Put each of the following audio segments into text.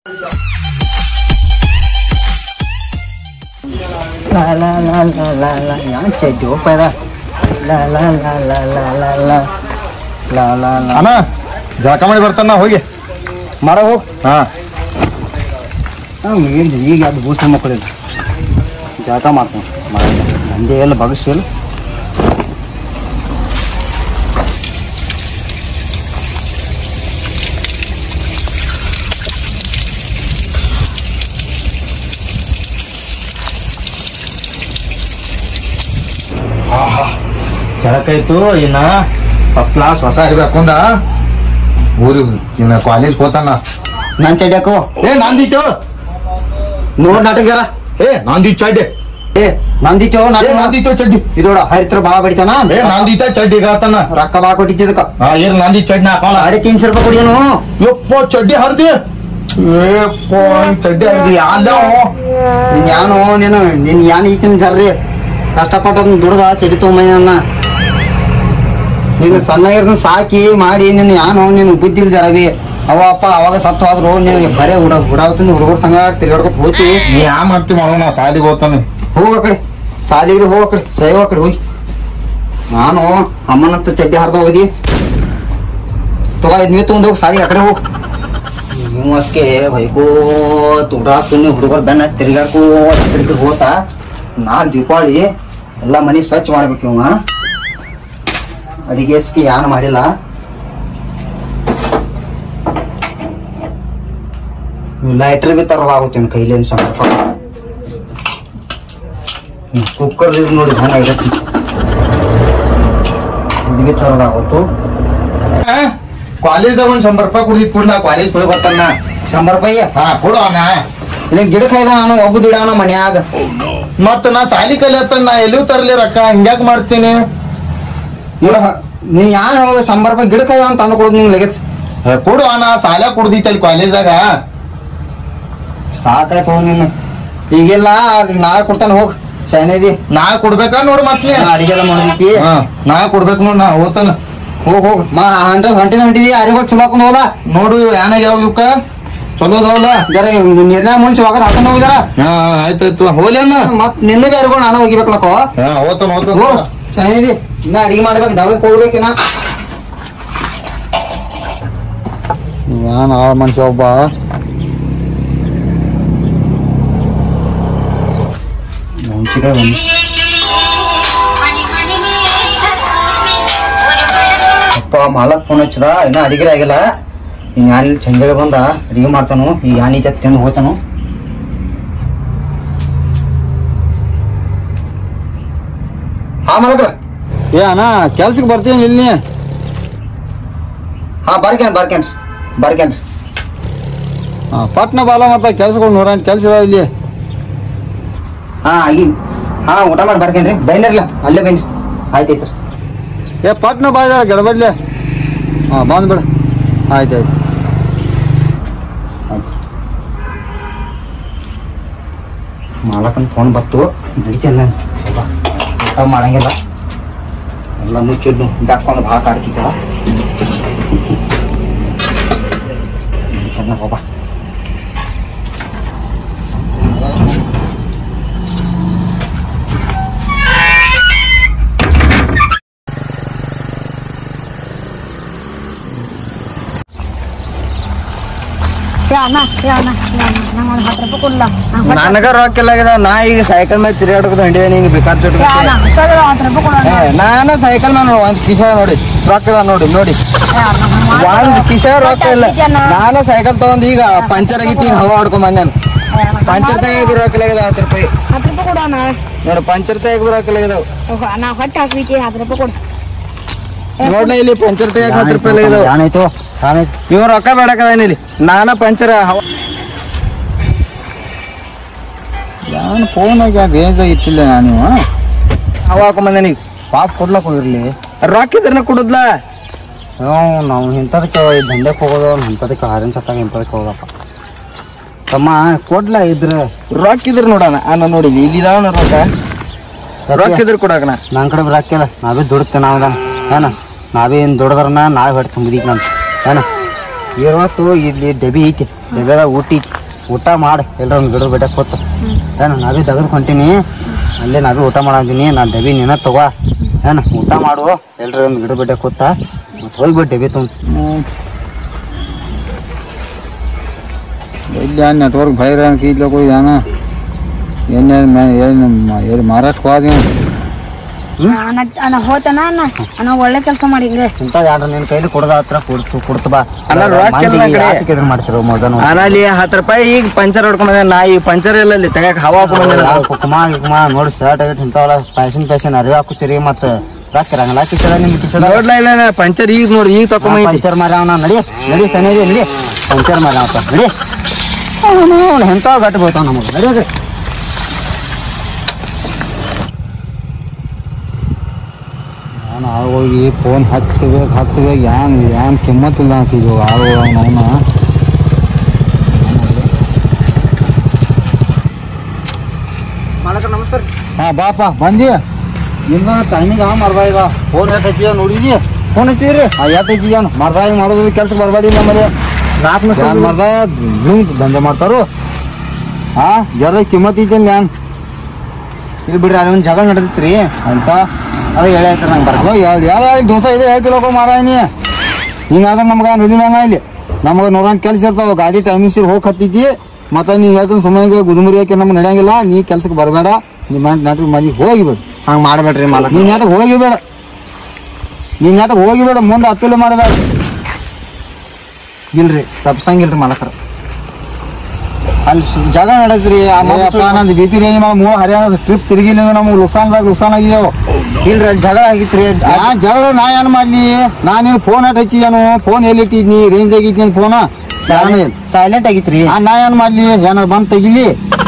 La la la la la la ಯಾನ್ ಚೈತಿ ಒಪ್ಪದ la la la la la la la la la la ಅಣ್ಣ ಜಳಕ ಮಾಡಿ ಬರ್ತಾನ ಹೋಗಿ ಮಾಡ ಹೋಗ್ ಹಾ ಈಗ ಈಗ ಅದು ಬೂಸ ಮಕ್ಕಳಿಲ್ಲ ಜಳಕ ಮಾಡ್ತಾನೆ ನಂದೇ ಎಲ್ಲ ಬಗಸಿಲ್ಲ ಜಳಕ ಆಯ್ತು ಇನ್ನ ಫಸ್ಟ್ ಕ್ಲಾಸ್ ಹೊಸ ಇರ್ಬೇಕು ಅಂದ ಊರಿಗೆ ಇನ್ನ ಕಾಲೇಜ್ ಹೋತಾನ ನನ್ ಚಡ್ಯಾಕೋ ಏ ನಂದಿತ್ತು ನೋಡ್ ನಾಟಕ ಜರ ಏ ನಂದಿ ಚಡ್ಡಿ ಏ ನಂದಿತ್ತು ಏ ನಾಟಕ ನಂದಿತ್ತು ಚಡ್ಡಿ ಇದೋಡ ಹರಿತ್ರ ಬಾ ಬಡಿತಾನ ಏ ನಂದಿತ್ತ ಚಡ್ಡಿ ಆತನ ರೊಕ್ಕ ಬಾ ಕೊಟ್ಟಿದ್ದಕ್ಕ ಹಾ ಏನ್ ನಂದಿ ಚಡ್ಡಿ ಹಾಕೋಣ ಸಾಡೆ ತೀನ್ಶೋ ರೂಪಾಯಿ ಕೊಡಿಯನು ಯಪ್ಪ ಚಡ್ಡಿ ಹರ್ದಿ ಏಪ್ಪ ಚಡ್ಡಿ ಹರ್ದಿ ಯಾವ್ದ ನಿನ್ ಯಾನು ನೀನು ನಿನ್ ಯಾನ್ ಈತಿನ ಜರ್ರಿ ಕಷ್ಟಪಟ್ಟ ದುಡ್ದ ಚಡಿ ತೊಗೊಂಬಂದ ನೀನು ಸಣ್ಣ ಇರ್ದ ಸಾಕಿ ಮಾಡಿ ನಿನ್ನ ಯಾನು ನೀನು ಬುದ್ಧಿ ಇಲ್ದ ರವಿ ಅವ ಅಪ್ಪ ಅವಾಗ ಸತ್ತು ಹೋದ್ರು ನಿನಗೆ ಬರೇ ಹುಡ ಹುಡಾವತ್ತಿನ ಹುಡುಗರ ಸಂಗ ತಿರ್ಗಾಡ್ಕೊತ ಹೋತಿ ನೀ ಯಾ ಮಾಡ್ತಿ ಮಾಡೋ ನಾ ಸಾಲಿಗೆ ಹೋಗ್ತಾನೆ ಹೋಗ ಕಡೆ ಸಾಲಿಗ್ರಿ ಹೋಗ ಕಡೆ ಸೇವ ಕಡೆ ಹೋಗಿ ನಾನು ಅಮ್ಮನಂತ ಚಡ್ಡಿ ಹರಿದ ಹೋಗಿದಿ ತಗೋ ಇದ್ಮಿ ತಗೊಂಡ್ ಹೋಗಿ ಸಾಲಿಗೆ ಆ ಕಡೆ ಹೋಗ್ ಇವಸ್ಕೆ ಬೈಕೋ ತುಡಾಕ್ತೀನಿ ಹುಡುಗರು ಬೆನ್ನ ತಿರ್ಗಾಡ್ಕೋ ತಿರ್ಗಿ ಹೋತ ನಾಲ್ಕು ದೀಪಾವಳಿ ಎಲ್ಲ ಮನೆ ಸ್ವಚ್ಛ ಮಾಡ್ಬೇಕು ಇವ ಅಡಿಗೆಸ್ಕಿ ಯಾನ್ ಮಾಡಿಲ್ಲ ಲೈಟ್ರ್ ಬಿ ತರಲಾಗುತ್ತೆ ಕೈಲಿ ಏನ್ ಸಂಪರ್ಕ ಕುಕ್ಕರ್ ಇದು ನೋಡಿ ಹಂಗ ಆಗತ್ತೆ ಇದು ಬಿ ತರಲಾಗುತ್ತು ಕಾಲೇಜ್ ಒಂದ್ ಶಂಬರ್ ರೂಪಾಯಿ ಕುಡಿದ್ ಕೊಡ್ಲಾ ಕಾಲೇಜ್ ಹೋಗಿ ಬರ್ತಾನ ಶಂಬರ್ ರೂಪಾಯಿ ಹಾ ಕೊಡು ಅಣ್ಣ ಇಲ್ಲ ಗಿಡಕ್ಕೆ ಐದ ನಾನು ಒಬ್ಬ ದುಡ್ಯಾನ ಮನ್ಯಾಗ ಮತ್ತ ನಾ ಸಾಲಿ ಕಲಿಯತ್ತ ನಾ ಎಲ್ಲಿಯೂ ತರ್ಲಿ ರೊಕ್ಕ ಹಿಂಗ್ಯಾಕ್ ಮಾಡ್ತೀನಿ ಇವ್ರ ನೀ ಯಾನ್ ಹೋದ ಶಂಬರ್ ರೂಪಾಯಿ ಗಿಡಕ್ಕೆ ಐದ ಅಂತ ತಂದು ಕೊಡೋದು ನಿಂಗೆ ಲಗೇಜ್ ಏ, ಕೊಡು ಅಣ್ಣ ಸಾಲ ಕುಡ್ದಿತ್ತಲ್ಲಿ ಕಾಲೇಜಾಗ ಸಾಕಾಯ್ತು ಹೋಗ್ ನೀನು ಈಗೆಲ್ಲ ನಾಳೆ ಕೊಡ್ತಾನೆ ಹೋಗ್ ಶೈನದಿ ನಾ ಕೊಡ್ಬೇಕಾ ನೋಡು ಮತ್ತೆ ಅಡಿಗೆ ಎಲ್ಲ ಮಾಡಿದೈತಿ ಹಾ ನಾ ಕೊಡ್ಬೇಕು ನೋಡ್ ನಾ ಹೋಗ್ತಾನ ಹೋಗ್ ಹೋಗ್ ಮಾ ಹಂಟ ಹೊಂಟಿದ ಹೊಂಟಿದಿ ಅರಿಗಳು ಚಲೋ ಹಾಕೊಂಡ್ ಹೋಲ ನೋಡು ಇವ್ ಯಾನಾಗ ಯಾವ ಇವಕ್ಕ ಚಲೋ ಅದಾವಲ್ಲ ಜರ ನಿರ್ಣಯ ಮುಂಚೆ ಹೋಗದ್ ಹಾಕೊಂಡ್ ಹೋಗಿದಾರ ಹಾ ಆಯ್ತಾಯ್ತು ಹೋಗ್ಲಿ ಅಣ್ಣ ಮತ್ ನಿನ್ನ ಬಿ ಅರಿಗಳು ನಾನು ಹೋಗಿಬೇಕಲಕ್ಕೋ ಹಾ ಹೋಗ್ತಾನ ಹೋಗ್ತಾನ ಹೋಗ್ ಶೈನದಿ ಇನ್ನ ಅಡಿಗೆ ಮಾಡ್ಬೇಕು ದವಕ್ಕೆ ಹೋಗ್ಬೇಕಿನ ನಾನು ಆ ಮನುಷ್ಯ ಒಬ್ಬ ಮುಂಚಿಗೆ ಬಂದು ಅಪ್ಪ ಮಾಲಕ್ ಫೋನ್ ಹಚ್ಚದ ಇನ್ನ ಅಡಿಗೆ ಆಗಿಲ್ಲ ಈಗ ಯಾನಿಲ್ ಚಂದೇಳಿ ಬಂದ ಅಡಿಗೆ ಮಾಡ್ತಾನು ಈಗ ಯಾನಿ ಜತ್ ತಿಂದು ಹೋಗ್ತಾನು ಹಾ ಮಲಕ್ರ ಏ ಅಣ್ಣ ಕೆಲ್ಸಕ್ಕೆ ಬರ್ತೀನಿ ಇಲ್ಲಿ ಹಾ ಬರ್ಕೇನ್ ಬರ್ಕೇನ್ರಿ ಬರ್ಕೇನ್ರಿ ಪಟ್ನ ಬಾಲ ಮತ್ತ ಕೆಲ್ಸಗಳು ನೂರ ಕೆಲ್ಸ ಇದಾವ ಇಲ್ಲಿ ಹಾ ಈಗ ಹಾ ಊಟ ಮಾಡಿ ಬರ್ಕೇನ್ರಿ ಬೈನರ್ಲ ಅಲ್ಲೇ ಬೈನ್ರಿ ಆಯ್ತೈತ್ರಿ ಏ ಪಟ್ನ ಬಾಜ ಗಡಬಡ್ಲೆ ಹಾ ಬಂದ್ಬಿಡ ಆಯ್ತಾಯ್ತು ಆಯ್ತು ಮಾಲಕನ್ ಫೋನ್ ಬತ್ತು ನಡಿತೇನೆ ನಾನು ಸ್ವಲ್ಪ ಊಟ ಮಾಡಂಗಿಲ್ಲ ಎಲ್ಲ ಮುಚ್ಚಿಡ್ನು ಬ್ಯಾಕ್ಕೊಂಡು ಭಾಳ ಕಾಡ್ತಿದ್ದಲ್ಲ ನಡಿತೇನೆ ಹೋಗ ನನಗ ರೊಕ್ಕ ಇಲ್ಲ ಆಗ್ಯದ. ನಾ ಈಗ ಸೈಕಲ್ ಮೇಲೆ ತಿರುಗಾಡೋದು ಹಂಡಿ ಹಿಂಗ್ ಬೇಕಾದ ನಾನು ಸೈಕಲ್ ಮೇಲೆ ನೋಡಿ ಒಂದ್ ಕಿಶ ನೋಡಿ ರೊಕ್ಕ ಇದಾವ ನೋಡಿ ನೋಡಿ ಒಂದ್ ಕಿಶ ರೊಕ್ಕ ಇಲ್ಲ ನಾನು ಸೈಕಲ್ ತಗೊಂಡ್ ಈಗ ಪಂಚರ್ ಆಗೈತಿ ಈಗ ಹವಾ ಹೊಡ್ಕೊಂಡ್ ಬಂದೇನು ಪಂಚರ್ ತೆಗಿಯಕ್ ರೊಕ್ಕ ಇಲ್ಲ ಹತ್ತು ರೂಪಾಯಿ ಹತ್ತು ರೂಪಾಯಿ ಕೊಡೋಣ ನೋಡಿ ಪಂಚರ್ ತೆಗಿಯಕ್ ರೊಕ್ಕ ಇಲ್ಲ ನಾ ಹೊಟ್ಟೆ ಹಾಕ್ಬಿಟ್ಟಿ ಹತ್ತು ರೂಪಾಯಿ ಕೊಡು ನೋಡ್ಲ ಇಲ್ಲಿ ಪಂಚರ್ ತೆಗಿಯಕ್ ಹತ್ತು ರೂಪಾಯಿ ಇಲ್ಲ ಏನಾಯ್ತು ಇವ್ ರೊಕ್ಕ ಬೇಡಕದಾನ ಇಲ್ಲಿ ನಾನ ಪಂಚರ್ ಹವಾ ನಾನು ಫೋನಾಗ ಬೇಜಾಗ ಇಟ್ಟಿಲ್ಲ ನೀವು ಹವಾ ಹಾಕೊಂಡ್ ಬಂದೇನಿ ಪಾಪ ಕೊಡ್ಲಕ್ ಹೋಗಿರ್ಲಿ ರೊಕ್ಕ ಇದ್ರನ್ನ ಕೊಡುದ್ಲ ಹ್ಞೂ ನಾವು ಇಂಥದಕ್ಕೆ ದಂಧೆಗೆ ಹೋಗೋದು ಇಂಥದಕ್ಕೆ ಹಾರಿನ ಸತ್ತಾಗ ಇಂಥದಕ್ಕೆ ಹೋಗಪ್ಪ ತಮ್ಮ ಕೊಡ್ಲ ಇದ್ರ ರೊಕ್ಕ ಇದ್ರ ನೋಡಣ ಅನ್ನ ನೋಡಿ ಇಲ್ಲಿ ಇದಾವನ ರೊಕ್ಕ ರೊಕ್ಕ ಇದ್ರ ಕೊಡಕಣ ನನ್ನ ಕಡೆ ರೊಕ್ಕ ಇಲ್ಲ ನಾವೇ ದುಡುತ್ತೆ ನಾವೇ ಏನ ನಾವೇ ಏನು ದುಡ್ದ್ರನ ನಾವೇ ಹೊಟ್ಟೆ ತುಂಬಿದೀಗ ನಾನು ಏನ ಇವತ್ತು ಇಲ್ಲಿ ಡಬಿ ಐತಿ ಡಬ್ಯಾಗ ಊಟ ಐತಿ ಊಟ ಮಾಡು ಎಲ್ಲರ ಒಂದು ಗಿಡ ಬಿಟ್ಟ ಕೂತು ಏನು ನಾವೇ ತೆಗೆದು ಹೊಂಟೀನಿ ಅಲ್ಲೇ ನಾವೇ ಊಟ ಮಾಡಂತೀನಿ ನಾನು ಡಬ್ಬಿ ನೀನ ತಗೋ ಏನು ಊಟ ಮಾಡು ಎಲ್ಲರ ಒಂದು ಗಿಡ ಬಿಟ್ಟ ಕೂತ ಮತ್ತೆ ಹೋಗ್ಬಿಟ್ಟು ಡಬ್ಬಿ ತುಂಬ ಇಲ್ಲಿ ನೆಟ್ವರ್ಕ್ ಭೈರ ಕೀದ್ಲಕ್ ಹೋಗಿದಾನ ಎಣ್ಣೆ ಏನು ಎಲ್ಲಿ ಮಹಾರಾಷ್ಟ್ರ ಹೋದ ಅಣ್ಣ ಅಣ್ಣ ಹೋತನ ಅಣ್ಣ ಅಣ್ಣ ಒಳ್ಳೆ ಕೆಲಸ ಮಾಡಿ ಹಿಂಗೆ ಇಂಥ ಯಾರು ನಿನ್ನ ಕೈಲಿ ಕುಡ್ದ ಹತ್ರ ಕುಡ್ತು ಕುಡ್ತು ಬಾ ಅಲ್ಲ, ರೊಕ್ಕ ಎಲ್ಲ ಕಡೆ. ಇದ್ರ ಮಾಡ್ತಿರೋ ಮೊದಲು ಅಲ್ಲಿ ಹತ್ತು ರೂಪಾಯಿ ಈಗ ಪಂಚರ್ ಹೊಡ್ಕೊಂಡ್ ಬಂದೆ ನಾ ಈಗ ಪಂಚರ್ ಇಲ್ಲ ಅಲ್ಲಿ ತೆಗ್ಯಾಕ ಹವಾ ಹಾಕೊಂಡ್ ಕುಕುಮ ಗಿಕುಮ ನೋಡಿ ಶರ್ಟ್ ಆಗಿಟ್ಟು ಇಂಥವಲ್ಲ ಫ್ಯಾಷನ್ ಫ್ಯಾಷನ್ ಅರಿವಿ ಹಾಕುತ್ತೀರಿ ಮತ್ತೆ ರೊಕ್ಕ ಇರಂಗಿಲ್ಲ ಕಿಸದ ನಿಮ್ ಕಿಸದ ನೋಡ್ಲಾ ಇಲ್ಲ ಪಂಚರ್ ಈಗ ನೋಡಿ ಈಗ ತಕೊಂಬೈತಿ ಪಂಚರ್ ಮಾರ ಅವನ ನಡಿ ನಡಿ ಕನೇರಿ ನಡಿ ಪಂಚರ್ ಮಾರ ಅವತ್ತ ನಡಿ ಅವನು ಎಂತ ಗಟ್ಟ ಬೀಳ್ತಾವ ನಮಗೆ ನಡಿ ಆ ಕಡೆ. ನಾನು ಆಗೋಗಿ ಫೋನ್ ಹಚ್ಚಬೇಕು ಹಚ್ಚಬೇಕು ಏನ್ ಏನ್ ಕಿಮ್ಮತ್ತಿಲ್ಲ ಅಂತೀವಿ ಆಗೋ ಅವನ ಮಾಲಕ ನಮಸ್ಕಾರ ಹಾ ಬಾಪ ಬಂದಿ ಇನ್ನ ಟೈಮಿಗೆ ಆ ಮರ್ದ ಈಗ ಫೋನ್ ಯಾಕೆ ಹಚ್ಚಿದ ನೋಡಿದಿ ಫೋನ್ ಹಚ್ಚಿದ್ರಿ ಆ ಯಾಕೆ ಹಚ್ಚಿದ ಮರ್ದ ಹಿಂಗ್ ಮಾಡೋದು ಕೆಲಸ ಬರಬೇಡಿ ನಮ್ಮಲ್ಲಿ ನಾಲ್ಕು ಏನ್ ಮರ್ದ ಮಾಡ್ದ ಧೂಮ್ ದಂಧೆ ಮಾಡ್ತಾರು ಹಾ ಜರ ಕಿಮ್ಮತ್ ಐತೇನ್ ಏನ್ ಇಲ್ಲಿ ಬಿಡ್ರಿ ಅಲ್ಲಿ ಒಂದು ಜಗಳ ನಡೆದಿತ್ರಿ ಅಂತ ಅದ ಹೇಳಿ ಆಯ್ತು ನಂಗೆ ಬರ ಅಲ್ಲ ಯಾರು ಯಾರ ದೋಸೆ ಇದೆ ಹೇಳ್ತಿಲ್ಲಪ್ಪ ಮಾರಾಯನಿ ಹಿಂಗಾದ್ರೆ ನಮ್ಗೆ ನಡಿಲಂಗ ಇಲ್ಲಿ ನಮಗೆ ನೋಡೋಣ ಕೆಲಸ ಇರ್ತಾವ ಗಾಡಿ ಟೈಮಿಂಗ್ ಸಿರ್ ಹೋಗಿ ಹತ್ತೈತಿ ಮತ್ತೆ ನೀ ಹೇಳ್ತಾನೆ ಸುಮ್ಮನೆ ಗುದುಮುರಿ ಹಾಕಿ ನಮ್ಗೆ ನಡೆಯಂಗಿಲ್ಲ ನೀ ಕೆಲ್ಸಕ್ಕೆ ಬರಬೇಡ ನಿಮ್ಮ ನಾಟಕ ಮನೆಗೆ ಹೋಗಿಬೇಡ ಹಂಗೆ ಮಾಡಬೇಡ್ರಿ ಮಾಲಕ ನೀ ನಾಟಕ ಹೋಗಿಬೇಡ ನೀ ನಾಟಕ ಹೋಗಿಬೇಡ ಮುಂದೆ ಅಪ್ಪೀಲ್ ಮಾಡಬೇಡ ಇಲ್ರಿ ತಪ್ಸಂಗಿಲ್ರಿ ಮಾಲಕರ ಅಲ್ಲಿ ಸು- ಜಗಳ ನಡೆದ್ರಿ ಆ ಮಗು ಅಪ್ಪ ನಂದು ಬಿ ಪಿ ರೇಂಜ್ ಮೂರು ಹರಿಯಾಣ ಟ್ರಿಪ್ ತಿರುಗಿಲ್ಲ ನಮ್ಗೆ ನುಕ್ಸಾನ್ದಾಗ ನುಕ್ಸಾನ್ ಆಗಿದ್ದೇವೆ ಇಲ್ರಿ ಅಲ್ಲಿ ಜಗಳ ಆಗಿತ್ರಿ ನಾ ಜಗಳ ನಾ ಏನ್ ಮಾಡ್ಲಿ ನಾ ನೀನು ಫೋನ್ ಅಟ್ ಹಚ್ಚಿದೇನು ಫೋನ್ ಎಲ್ಲಿ ಇಟ್ಟಿದ್ನಿ ರೇಂಜ್ ಆಗಿದ್ದೀನಿ ಫೋನ್ ಸೈಲೆಂಟ್ ಆಗಿತ್ರಿ ನಾ ಏನ್ ಮಾಡ್ಲಿ ಏನಾರ ಬಂದ್ ತೆಗಿಲಿ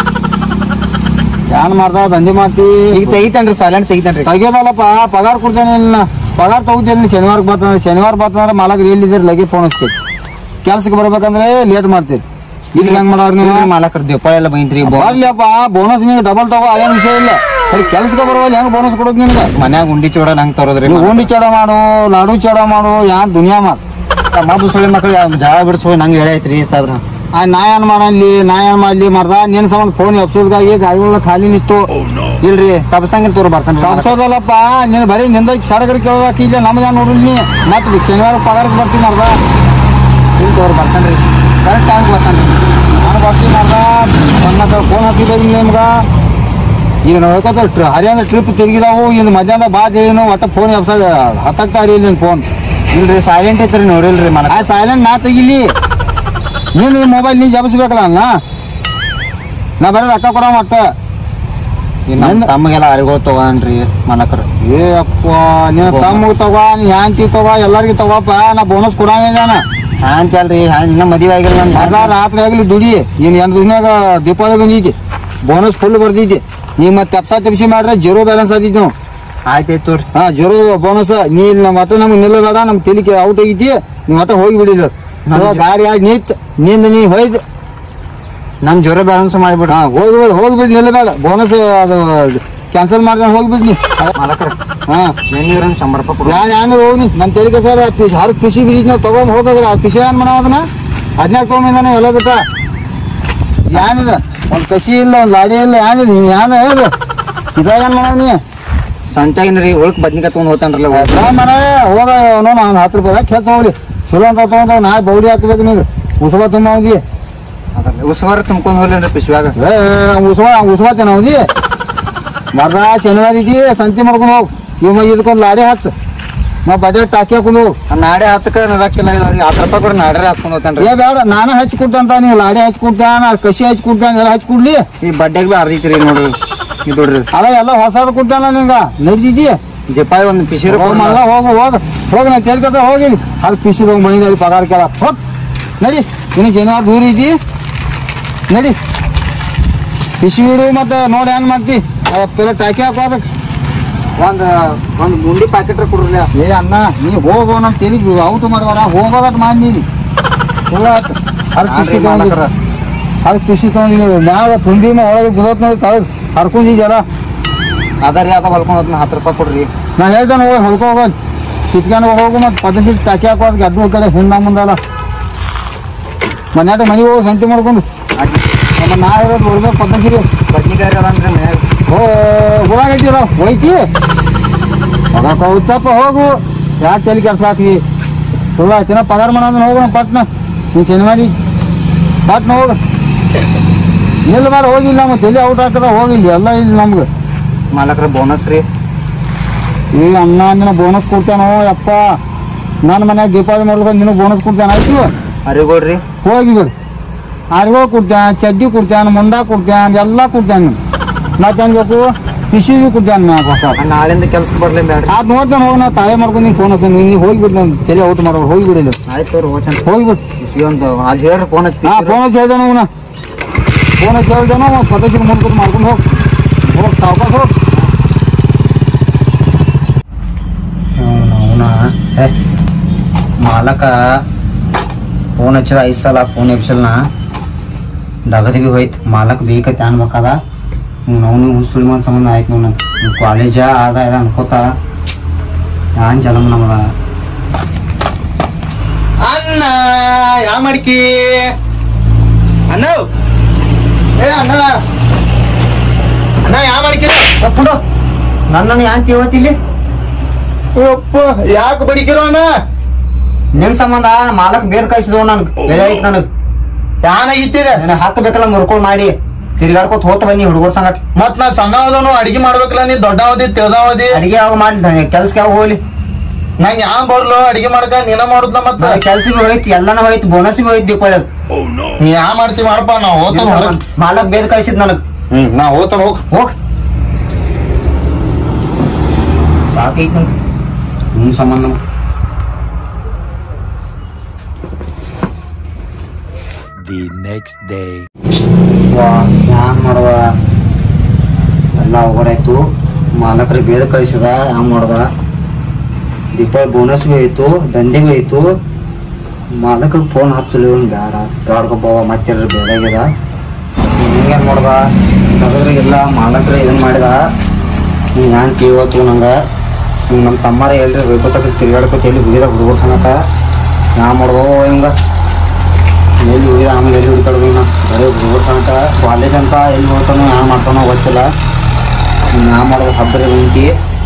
ಏನ್ ಮಾಡ್ದ ದಂಧೆ ಮಾಡ್ತಿ ಈಗ ತೆಗಿತೇನ್ರಿ ಸೈಲೆಂಟ್ ತೆಗಿತೇನ್ರಿ ತೆಗಿಯೋದಲ್ಲಪ್ಪ ಪಗಾರ ಕೊಡ್ತೇನೆ ನಿನ್ನ ಪಗಾರ ತಗೋತೇನೆ ಶನಿವಾರ ಬರ್ತಂದ್ರೆ ಶನಿವಾರ ಬರ್ತಂದ್ರೆ ಮಾಲಕರು ಎಲ್ಲಿದ್ದೀರಿ ಲಗೆ ಫೋನ್ ಹಚ್ತೀರಿ ಕೆಲ್ಸಕ್ಕೆ ಬರ್ಬೇಕಂದ್ರೆ ಲೇಟ್ ಮಾಡ್ತೀರಿ ಇಲ್ಲಿ ಹೆಂಗ್ ಮಾಡೋರು ನೀವು ಇಲ್ರಿ ಮಾಲಕರ ದೀಪಾವಳಿ ಎಲ್ಲ ಬಂದ್ರಿ ಬರ್ಲಿಯಪ್ಪ ಬೋನಸ್ ನಿಂಗೆ ಡಬಲ್ ತಗೋ ಅದೇನ್ ವಿಷಯ ಇಲ್ಲ ಬರೀ ಕೆಲ್ಸಕ್ಕೆ ಬರೋಲ್ಲ ಹೆಂಗ್ ಬೋನಸ್ ಕೊಡೋದು ನಿನ್ಗೆ ಮನ್ಯಾಗ ಉಂಡಿ ಚೋಡ ನಂಗೆ ತರೋದ್ರಿ ನೀವು ಉಂಡಿ ಚಡ ಮಾಡು ಲಾಡು ಚಡ ಮಾಡು ಯಾನ್ ದುನಿಯಾ ಮಾಡು ಮಬ್ಬು ಸುಳಿ ಮಕ್ಳು ಜಗಳ ಬಿಡಿಸೋ ನಂಗೆ ಹೇಳೈತ್ರಿ ಸಾಬ್ರ ಆ ನಾ ಏನ್ ಮಾಡಲಿ ನಾ ಏನ್ ಮಾಡ್ಲಿ ಮರ್ದ ನಿನ್ ಸಂಬಂಧ ಫೋನ್ ಎಪ್ಸೋದ್ಗಾಗಿ ಗಾಡಿಗಳ ಖಾಲಿ ನಿತ್ತು ಇಲ್ರಿ ತಪ್ಸಂಗಿಲ್ ತೋರ್ ಬರ್ತಾನ್ರಿ ತಪ್ಸೋದಲ್ಲಪ್ಪ ನೀನ್ ಬರೀ ನಿಂದ ಸಡಗರ ಕೇಳೋದಾಕ ಇಲ್ಲ ನಮ್ಗೆ ಏನ್ ನೋಡಿಲ್ ನೀ ಮತ್ತೆ ಶನಿವಾರ ಪಗಾರಕ್ಕೆ ಬರ್ತೀನಿ ಮರ್ದ ಇಲ್ಲಿ ತೋರ್ ಬರ್ತಾನ್ರಿ ಕರೆಕ್ಟ್ ಟೈಮ್ ಬರ್ತಾನ್ರಿ ನಾನು ಬರ್ತೀನಿ ಮರ್ದ ನನ್ನ ಫೋನ್ ಹಚ್ಚಿಬೇಕು ನಿಮ್ಗ ಈಗ ನಾವು ಹೇಳ್ಕೊತ ಹರಿಯಾಣ ಟ್ರಿಪ್ ತಿರುಗಿದಾವು ಇನ್ನು ಮಧ್ಯಾಹ್ನ ಬಾದ್ ಏನು ಒಟ್ಟ ಫೋನ್ ಎಪ್ಸ ಹತ್ತಾಗ್ತಾ ಇರಲಿಲ್ಲ ನಿನ್ ಫೋನ್ ಇಲ್ರಿ ಸೈಲೆಂಟ್ ಐತ್ರಿ ನೋಡಿಲ್ರಿ ಆ ಮಾಲಕ ಸೈಲೆಂಟ್ ನಾ ತೆಗಿಲಿ ನೀನು ಈ ಮೊಬೈಲ್ ನೀ ಜಪಿಸ್ಬೇಕಲ್ಲ ಅನ್ನ ನಾ ಬರೀ ರೊಕ್ಕ ಕೊಡೋ ಮಟ್ಟ ನಮ್ಮ ನಂದ್- ತಮ್ಮಗೆಲ್ಲ ಅರಿಗಳು ತಗೊಂಡ್ರಿ ಮಾಲಕರು ಏ ಅಪ್ಪ ನೀನು ತಮ್ಮ ತಗೋ ನೀ ಹ್ಯಾಂತಿ ತಗೋ ಎಲ್ಲರಿಗೂ ತಗೋಪ್ಪ ನಾ ಬೋನಸ್ ಕೊಡಾನ ಹ್ಯಾಂತ ಅಲ್ರಿ ಹ್ಯಾಂಗ ಇನ್ನ ಮದುವೆ ಆಗಿಲ್ಲ ನನ್ ಅರ್ಧ ರಾತ್ರಿ ಆಗ್ಲಿ ದುಡಿ ಇನ್ ಎಂಟು ದಿನಾಗ ದೀಪಾವಳಿ ಬಂದೈತಿ ಬೋನಸ್ ಫುಲ್ ಬರ್ದೈತಿ ನೀ ಮತ್ತೆ ತೆಪ್ಸ ತೆಪ್ಸಿ ಮಾಡ್ರೆ ಜೀರೋ ಬ್ಯಾಲೆನ್ಸ್ ಆದೈತಿ ನಾವು ಆಯ್ತಾಯ್ತು ತೋರಿ ಹಾ ಜೀರೋ ಬೋನಸ್ ನೀ ಇಲ್ಲಿ ನಮ್ಮ ಮತ್ತೆ ನಮ್ಗೆ ನಿಲ್ಲಬೇಡ ನಮ್ ತೆಲಿಕೆ ಔಟ್ ಆಗೈತಿ ನೀವ್ ಒಟ್ಟ ಹೋಗಿ ಬಿಡಿಲ್ಲ ಗಾಡಿ ಆಗಿ ನಿಂತ್ ನಿಂದ ನೀ ಹೋಯ್ದು ನನ್ ಜೋರ ಬ್ಯಾಲೆನ್ಸ್ ಮಾಡಿಬಿಡ್ರಿ ಹಾ ಹೋಗ್ಬಿಡ್ ಹೋಗ್ಬಿಡ್ ನಿಲ್ಲಬೇಡ ಬೋನಸ್ ಅದು ಕ್ಯಾನ್ಸಲ್ ಮಾಡ್ದೆ ಹೋಗ್ಬಿಡ್ನಿ ಮಾಲಕರ ಹಾ ಏನಿದ್ರ ಶಂಬರ್ ರೂಪಾಯಿ ಕೊಡು ಯಾನ್ ಯಾನ್ ಹೋಗ್ನಿ ನಮ್ ತೆರಿಗೆ ಸರ್ ಹರ್ ಕೃಷಿ ಬೀಜ ನಾವು ತಗೊಂಡ್ ಹೋಗೋದ್ರ ಆ ಕೃಷಿ ಏನ್ ಮಾಡೋ ಅದನ್ನ ಹದಿನಾಲ್ಕು ತೊಗೊಂಬಂದಾನೆ ಎಲ್ಲ ಬಿಟ್ಟ ಯಾನಿದ ಒಂದ್ ಕಸಿ ಇಲ್ಲ ಒಂದ್ ಲಾಡಿ ಇಲ್ಲ ಯಾನಿದ ಯಾನ ಹೇಳು ಇದಾಗ ಏನ್ ಮಾಡೋ ನೀ ಸಂಚಾಗಿನ್ರಿ ಉಳ್ಕ್ ಬದ್ನಿಕಾಯಿ ತಗೊಂಡ್ ಹೋತಾನ್ರಲ್ಲ ನಾ ಮರ ಹೋಗ ನೋಡ ಒಂದ್ ಹತ್ತು ರೂಪಾಯಿ ಕೆತ್ತ ಹೋಗ್ಲಿ ಚಲೋ ಅಂತ ತಗೊಂಡ ನಾ ಬೌಡಿ ಹಾಕ್ಬೇಕು ನೀವು ಉಸವ ತುಂಬ ಹೋಗಿ ಉಸ್ವಾರ ತುಂಬ್ಕೊಂಡ್ ಹೋಗ್ಲೇನ್ರಿ ಪಿಶ್ವ್ಯಾಗ ಏ ಉಸವ ಉಸವ ತಿನ್ನ ಹೋಗಿ ಮರ್ದ ಶನಿವಾರ ಇದಿ ಸಂತಿ ಮಾಡ್ಕೊಂಡು ಹೋಗ್ ಇವ ಇದಕ್ಕೊಂದು ಲಾಡಿ ಹಚ್ಚ ನಾ ಬಡ್ಡೆ ಟಾಕಿ ಹಾಕೊಂಡು ಹೋಗ್ ನಾಡೆ ಹಚ್ಚಕ ರೊಕ್ಕಿಲ್ಲ ಇದಾವ್ರಿ ಹತ್ತು ರೂಪಾಯಿ ಕೊಡ್ರಿ ನಾಡ್ರಿ ಹಾಕೊಂಡ್ ಹೋತಾನ್ರಿ ಏ ಬೇಡ ನಾನೇ ಹಚ್ಚಿ ಕೊಡ್ತಂತ ನೀವು ಲಾಡಿ ಹಚ್ಚಿ ಕೊಡ್ತಾನ ಕಸಿ ಹಚ್ಚಿ ಕೊಡ್ತಾನ ಎಲ್ಲ ಹಚ್ಚಿ ಕೊಡ್ಲಿ ಈ ಬಡ್ಡೆಗ್ ಬಿ ಅರ್ಧೈತ್ರಿ ನೋಡ್ರಿ ಇದು ನೋಡ್ರಿ ಅದ ಎಲ್ಲ ಹೊಸದು ಕೊಡ್ತಾನ ನಿಂಗ ನಡ್ದಿದ್ದಿ ಜಪಾಯಿ ಒಂದ್ ಪಿಶಿರ್ ಹೋಗ್ ಮಲ್ಲ ಹೋಗು ಹೋಗ ಹೋಗ ನಾ ಕೇಳ್ಕೊತ ಹೋಗಿ ಅಲ್ಲಿ ಪಿಸಿ ಹೋಗಿ ಮನೆಯಲ್ಲಿ ಪಗಾರ ಕೇಳ ಹೋಗ್ ನಡಿ ಇನ್ನು ಶನಿವಾರ ದೂರ ಇದ್ದಿ ನಡಿ ಪಿಸಿ ಬಿಡು ಮತ್ತೆ ನೋಡಿ ಏನ್ ಮಾಡ್ತಿ ಪೆಲ್ಲ ಟಾಕಿ ಹಾಕೋ ಅದಕ್ಕೆ ಒಂದ್ ಒಂದ್ ಗುಂಡಿ ಪ್ಯಾಕೆಟ್ ಕೊಡ್ರಲ್ಲ ಏ ಅಣ್ಣ ನೀ ಹೋಗೋ ನಮ್ಮ ತೆಲಿಗೆ ಔಟ್ ಮಾಡಬೇಡ ಹೋಗೋದಟ್ ಮಾಡಿ ನೀನು ಸುಳ್ಳು ಆತು ಅಲ್ಲಿ ಪಿಸಿ ತಗೊಂಡಿರ ಅಲ್ಲಿ ಪಿಸಿ ತಗೊಂಡಿಲ್ಲ ಮ್ಯಾಗ ತುಂಬಿನ ಒಳಗೆ ಬಿದೋತ್ ನೋಡಿ ತಳಗ್ ಹರ್ಕೊಂಡಿದ್ಯಲ್ಲ ಅದರಿ ಅದ ಹೊಲ್ಕೊಂಡ್ ಹೋದ್ನ ಹತ್ತು ರೂಪಾಯಿ ಕೊಡ್ರಿ ನಾ ಹೇಳ್ತಾನೆ ಹೋಗಿ ಹೊಲ್ಕೊ ಹೋಗೋದು ಕಿತ್ಕೊಂಡು ಹೋಗು ಮತ್ತು ಪದ್ಧತಿ ಟಾಕಿ ಹಾಕೋದು ಗಡ್ಡು ಕಡೆ ಹಿಂದೆ ಮುಂದಲ್ಲ ಮನ್ಯಾಗ ಮನೆಗೆ ಹೋಗಿ ಸಂತಿ ಮಾಡ್ಕೊಂಡು ಆಯ್ತು ನಮ್ಮ ನಾ ಇರೋದು ಉಳ್ಬೇಕು ಪದ್ಧತಿ ಬದ್ನಿಕಾಯಿ ಅದಾನ್ರಿ ಮನ್ಯಾಗ ಓ ಉಳ್ಳಾಗಡ್ಡಿ ಅದಾವ ಹೋಯ್ತಿ ಹೋಗಕ್ಕ ಉತ್ಸಪ್ಪ ಹೋಗು ಯಾಕೆ ತಲೆ ಕೆಲಸ ಹಾಕಿ ಸುಳ್ಳು ಆಯ್ತಿನ ಪಗಾರ ಮಾಡೋದನ್ನ ಹೋಗೋಣ ಪಟ್ನ ನೀ ಸಿನಿಮಾನಿ ಪಟ್ನ ಹೋಗು ನಿಲ್ ಮಾಡಿ ಹೋಗಿಲ್ಲ ನಮ್ಮ ತಲೆ ಔಟ್ ಹಾಕದ ಹೋಗಿಲ್ಲ ಎಲ್ಲ ಇಲ್ಲಿ ನಮ್ಗೆ ಮಾಲಕ್ರ ಬೋನಸ್ ರೀ ಈ ಅನ್ನ ನಿನ್ನ ಬೋನಸ್ ಕೊಡ್ತಾನೋ ಯಪ್ಪ ನನ್ನ ಮನ್ಯಾಗ ದೀಪಾವಳಿ ಮಾಡ್ಬೇಕು ನಿನಗೆ ಬೋನಸ್ ಕೊಡ್ತಾನ ಆಯ್ತು ಅರಿಗೋಡ್ರಿ ಹೋಗಿ ಬಿಡು ಅರ್ಗಳು ಕೊಡ್ತಾನ ಚಡ್ಡಿ ಕೊಡ್ತಾನ ಮುಂಡ ಕೊಡ್ತಾನ ಎಲ್ಲ ಕೊಡ್ತಾನ ಮತ್ತೆ ಏನ್ ಬೇಕು ಪಿಶಿ ಕೊಡ್ತಾನ ಮ್ಯಾಗ ಹೊಸ ನಾಳಿಂದ ಕೆಲ್ಸಕ್ಕೆ ಬರ್ಲಿ ಬ್ಯಾಡ್ರಿ ಅದ್ ನೋಡ್ತಾನೆ ಹೋಗಿ ನಾ ತಾಳೆ ಮಾಡ್ಕೊಂಡು ನೀನು ಫೋನ್ ಹಚ್ತಾನೆ ನೀನು ಹೋಗಿಬಿಟ್ಟು ನಾನು ತಲೆ ಔಟ್ ಮಾಡೋ ಹೋಗಿಬಿಡಿಲ್ಲ ಆಯ್ತು ರೋಚನ್ ಹೋಗ್ಬಿಟ್ಟು ಒಂದು ಅಲ್ಲಿ ಹೇಳ್ರಿ ಫೋನ್ ಹಚ್ಚಿ ಹಾ ಫೋನ್ ಹಚ್ಚಿ ಹೇಳ್ದಾನ ಅವನ ಫೋನ್ ಹಚ್ಚಿ ಹೇಳ್ದಾನ ಪದ್ಧತಿ ಮುಂದ್ಕೊಂಡು ಮಾಡ್ಕೊಂಡು ಹೋಗಿ ಹೋಗಿ ಸಾವ್ಕಾಸ್ ಹೋಗಿ ಅವನ ಮಾಲಕ ಫೋನ್ ಹಚ್ಚಿದ ಐದು ಸಲ ಫೋನ್ ಎಬ್ಸಲ್ನ ದಗದ ಬಿ ಹೋಯ್ತು ಮಾಲಕ್ ಬೇಕತ್ತೆ ಅನ್ಬೇಕದ ಅವನು ಸುಳಿ ಮಂದ್ ಸಂಬಂಧ ಆಯ್ತು ನೋಡ ಕಾಲೇಜ ಅದ ಇದ ಅನ್ಕೋತ ಯಾನ್ ಜಲಮ್ ನಮಗ ಅಣ್ಣ ಯಾ ಮಾಡ್ಕಿ ಅಣ್ಣ ಏ ಅಣ್ಣ ಅಣ್ಣ ಯಾ ಮಾಡ್ಕಿ ತಪ್ಪುಡು ನನ್ನನ್ನು ಯಾನ್ ತಿವತ್ತಿಲ್ಲಿ ಯಪ್ಪ ಯಾಕೆ ಬಡಿಕಿರೋ ಅಣ್ಣ ನಿನ್ ಸಂಬಂಧ ಮಾಲಕ್ ಬೇದ್ ಕಳ್ಸಿದವ್ ನನ್ಗ್ ಬೆಳೆ ಐತ್ ನನಗ್ ಯಾನಾಗಿತ್ತೀರ ನಾನು ಹಾಕಬೇಕಲ್ಲ ಮುರ್ಕೊಳ್ ಮಾಡಿ ತಿರ್ಗಾಡ್ಕೋತ ಹೋತ ಬನ್ನಿ ಹುಡುಗರ್ ಸಂಗಟ ಮತ್ ನಾ ಸಣ್ಣ ಅವನು ಅಡಿಗೆ ಮಾಡ್ಬೇಕಲ್ಲ ನೀ ದೊಡ್ಡ ಅವಧಿ ತಿಳ್ದಾವಧಿ ಅಡಿಗೆ ಯಾವಾಗ ಮಾಡಿ ಕೆಲ್ಸಕ್ಕೆ ಯಾವಾಗ ಹೋಗ್ಲಿ ನಂಗೆ ಯಾ ಬರ್ಲು ಅಡಿಗೆ ಮಾಡ್ಕ ನೀನ ಮಾಡುದ್ಲ ಮತ್ತ ಕೆಲ್ಸ ಬಿ ಹೋಯ್ತು ಎಲ್ಲಾನ ಹೋಯ್ತು ಬೋನಸ್ ಬಿ ಹೋಯ್ತು ದೀಪಾವಳಿ ನೀ ಯಾ ಮಾಡ್ತಿ ಮಾಡಪ್ಪ ನಾ ಹೋಗ್ತಾನ ಹೊರಗ್ ಮಾಲಕ್ ಬೇದ್ ಕಳ್ಸಿದ್ ನನಗ್ ಹ್ಮ್ ನಾ ಹೋಗ್ತಾನ ಹೋಗ್ ಹೋಗ್ ಸಾಕೈತ್ ನಂಗೆ ನಿಮ್ ಸಂಬಂಧ ನಮ್ಗ್. The next day. ವಾ ಹ್ಯಾಂಗ್ ಮಾಡುವ ಎಲ್ಲ ಹೊಗಡಾಯ್ತು ಮಾಲಕ್ರ ಬೇದ ಕಳಿಸಿದ ಹ್ಯಾಂಗ್ ಮಾಡುವ ದೀಪಾವಳಿ ಬೋನಸ್ ಬಿ ಹೋಯ್ತು ದಂಧೆ ಬಿ ಹೋಯ್ತು ಮಾಲಕ ಫೋನ್ ಹಚ್ಚಲಿ ಅವ್ನು ಬೇಡ ಬ್ಯಾಡ್ಕೊಬ್ಬವ ಮತ್ತೆ ಬೇದಾಗ್ಯದ ಹಿಂಗೇನ್ ಮಾಡ್ದ ತಗದ್ರಿಗೆಲ್ಲ ಮಾಲಕ್ರ ಇದನ್ ಮಾಡಿದ ನೀ ಹ್ಯಾಂಗ್ ಇವತ್ತು ನಂಗೆ ಹಿಂಗೆ ನಮ್ಮ ತಮ್ಮಾರ ಎಲ್ರಿ ಹೋಯ್ಕೋತ ತಿರ್ಗಾಡ್ಕೋತ ಎಲ್ಲಿ ಹುಡಿದ ಹುಡುಗರ ಸಂಗಟ ಹ್ಯಾಂಗ್ ಮಾಡ್ದೋ ಹಿಂಗ ಎಲ್ಲಿ ಹೋಗಿದ ಆಮೇಲೆ ಎಲ್ಲಿ ಹುಡುಕಾಡ್ದು ನಾ ಬರೀ ಹುಡುಗರ ಸಂಗಟ ಕಾಲೇಜ್ ಅಂತ ಎಲ್ಲಿ ಹೋಗ್ತಾನೋ ಯಾವ ಮಾಡ್ತಾನೋ ಗೊತ್ತಿಲ್ಲ ನಾ ಮಾಡೋದು ಹಬ್ಬರ ವಿಂಟಿ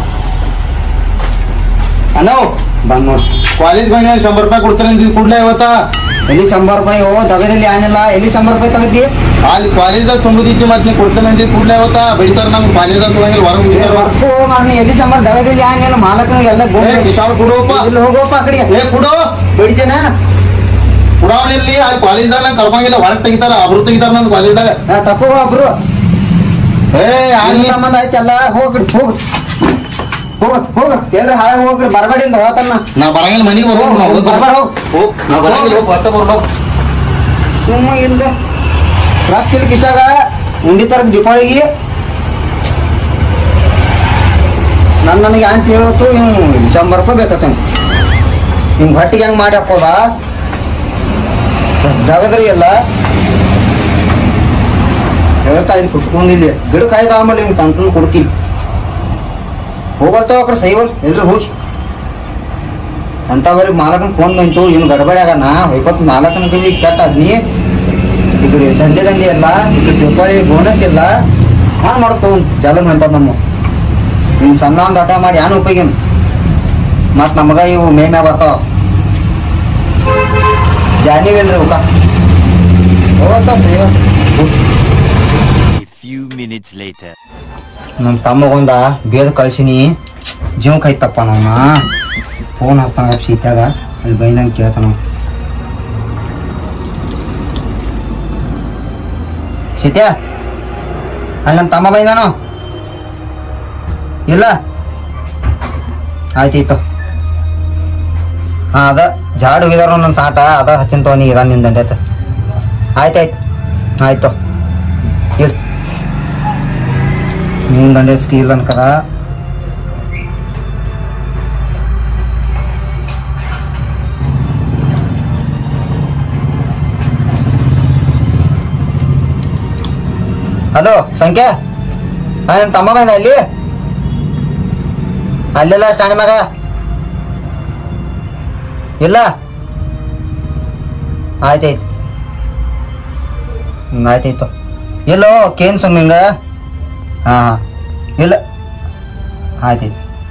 ಅಣ್ಣ ಬಂದ್ ನೋಡಿ ಕಾಲೇಜ್ ಬಂದ ಶಂಬರ್ ರೂಪಾಯಿ ಕೊಡ್ತಾನೆ ಅಂದಿದ್ ಕೂಡ್ಲೆ ಇವತ್ತ ಎಲ್ಲಿ ಶಂಬರ್ ರೂಪಾಯಿ ಓ ದಗದಲ್ಲಿ ಏನಿಲ್ಲ ಎಲ್ಲಿ ಶಂಬರ್ ರೂಪಾಯಿ ತಗದಿ ಅಲ್ಲಿ ಕಾಲೇಜ್ದಾಗ ತುಂಬದಿದ್ದಿ ಮತ್ ನೀ ಕೊಡ್ತಾನೆ ಅಂದಿದ್ ಕೂಡ್ಲೆ ಇವತ್ತ ಬೈತಾರ ನಮ್ ಕಾಲೇಜ್ದಾಗ ಕೊಡಂಗಿಲ್ಲ ಹೊರಗೆ ಬಿಡ್ತಾರ ವರ್ಷಕ್ಕೂ ನಾನು ಎಲ್ಲಿ ಶಂಬರ್ ದಗದಲ್ಲಿ ಏನಿಲ್ಲ ಮಾಲಕನಿಗೆ ಎಲ್ಲ ಏ ಕಿಶಾಲ್ ಕೊಡುವಪ್ಪ ಇಲ್ಲಿ ಹೋಗೋಪ್ಪ ಆ ಕಡೆಗೆ ಏ ಕೊಡು ಬೆಳಿತೇನೆ ಕುಡಾವಣಿರ್ಲಿ ಅಲ್ಲಿ ಕಾಲೇಜ್ದಾಗ ನಂಗೆ ಕರ್ಕೊಂಗಿಲ್ಲ ಹೊರಗೆ ತೆಗಿತಾರ ಅಬ್ರು ತೆಗಿತಾರ ನನ್ ಕಾಲೇಜ್ದಾಗ ತಪ್ಪು ಒಬ್ರು ಏ ನಿನ್ ಅಲ್ಲಿ ಸಂಬಂಧ ಆಯ್ತಲ್ಲ ಹೋಗ್ಬಿಡಿ ಹೋಗ್ ಹೋಗ ಹೋಗ ಎಲ್ರ ಹಾಳಾಗಿ ಹೋಗ್ಬಿಡಿ ಬರಬೇಡಿಂದ ಹೋತನ್ನ ನಾ ಬರಂಗಿಲ್ಲ ಮನೆಗೆ ಬರೋ ಹೋಗ್, ಹೋಗ್, ಬರ್ಬೇಡ, ಹೋಗ್. ಹೋಗ್ ನಾ ಬರಂಗಿಲ್ಲ ಹೋಗ್ ಬರ್ತಾ ಬರೋಣ ಸುಮ್ಮ ಇಲ್ಲ ರೊಕ್ಕ ಇಲ್ಲ ಕಿಶಾಗ ಉಂಡಿ ತರಕ್ ದೀಪಾವಳಿಗೆ ನನ್ ನನಗೆ ಅಂತ ಹೇಳ್ತು ಇವ್ ಶಂಬರ್ ರೂಪಾಯಿ ಬೇಕತ್ತ ನಿಮ್ ಹೊಟ್ಟಿಗೆ ಹೆಂಗ್ ಮಾಡಿ ಹಾಕೋದ ಜಾಗದ್ರಿ ಎಲ್ಲ ಹೇಳ್ತಾ ಇಲ್ಲಿ ಕುಟ್ಕೊಂಡಿಲ್ಲ ಗಿಡ ಕಾಯ್ದ ಆಮೇಲೆ ಹಿಂಗ್ ತಂತಂದು ಕುಡ್ಕಿ ಹೋಗಲ್ತಾವ ಆ ಕಡೆ ಸೈವಲ್ ಎಲ್ರು ಹೋಗಿ ಅಂತವರಿ ಮಾಲಕನ ಫೋನ್ ಬಂತು ಇವ್ನು ಗಡಬಡಿ ಆಗಣ ಹೊಯ್ಕೊತ್ ಮಾಲಕನ ಕೈ ಕೆಟ್ಟ ಅದ್ನಿ ಈಗ ದಂಧೆ ದಂಧೆ ಇಲ್ಲ ಈಗ ದೀಪಾವಳಿ ಬೋನಸ್ ಇಲ್ಲ ಹಾಳು ಮಾಡುತ್ತ ಒಂದು ಜಲನ್ ಅಂತ ನಮ್ಮ ನಿಮ್ ಸಣ್ಣ ಒಂದು ಆಟ ಮಾಡಿ ಏನು ಉಪಯೋಗ ಮತ್ ನಮಗ ಇವು ಮೇ ಮ್ಯಾಗ ಬರ್ತಾವ ಜಾನಿವೇನ್ರಿ ಉಕ ಹೋಗ್ತಾವ ಸೇವ A few minutes later. ನಮ್ಮ ತಮ್ಮಗೊಂದ ಬೇದ ಕಳ್ಸಿನಿ ಜೀವ ಕೈತಪ್ಪ ನಮ್ಮ ಫೋನ್ ಹಚ್ತಾನ ಸೀತಾಗ ಅಲ್ಲಿ ಬೈದಂಗೆ ಕೇಳ್ತಾನ ಸೀತ್ಯಾ ಅಲ್ಲಿ ನಮ್ಮ ತಮ್ಮ ಬೈದಾನು ಇಲ್ಲ ಆಯ್ತಾಯ್ತು ಹಾ ಅದ ಜಾಡ್ ಹೋಗಿದಾರ ನನ್ನ ಸಾಟ ಅದ ಹಚ್ಚಿನ ತವನಿ ಇದ ನಿಂದ ಆಯ್ತ ಆಯ್ತಾಯ್ತು ಆಯ್ತು ಇಡ್ ಮುಂದಂಡೆ ಸ್ಕೀಲ್ ಅನ್ಕದ ಹಲೋ ಸಂಖ್ಯಾ ಹಾ ನಿಮ್ಮ ತಮ್ಮ ಬಂದ ಇಲ್ಲಿ ಅಲ್ಲೆಲ್ಲ ಸ್ಟ್ಯಾಂಡ್ ಮ್ಯಾಗ ಇಲ್ಲ ಆಯ್ತಾಯ್ತು ಹ್ಮ್, ಆಯ್ತಾಯ್ತು ಎಲ್ಲೋ ಕೇನ್ ಸುಮ್ಮಿಂಗ ಹಾ ಇಲ್ಲ ಆಯ್ತು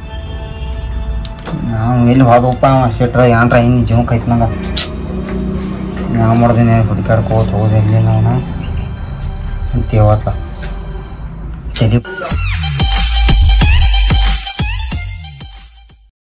ನಾವು ಎಲ್ಲಿ ಹೋದಪ್ಪ ಶೆಟ್ರ ಏನ್ರ ಇನ್ನು ಜೀವಕ್ಕೆ ಐತೆ ನಂಗೆ ನಾ ಮಾಡ್ದೇನೆ ಹುಡುಕಾಡ್ಕೋತ ಹೋದೆ ಎಲ್ಲಿ ನಾವು ಅಂತೇವತ್ತ ಚಲಿ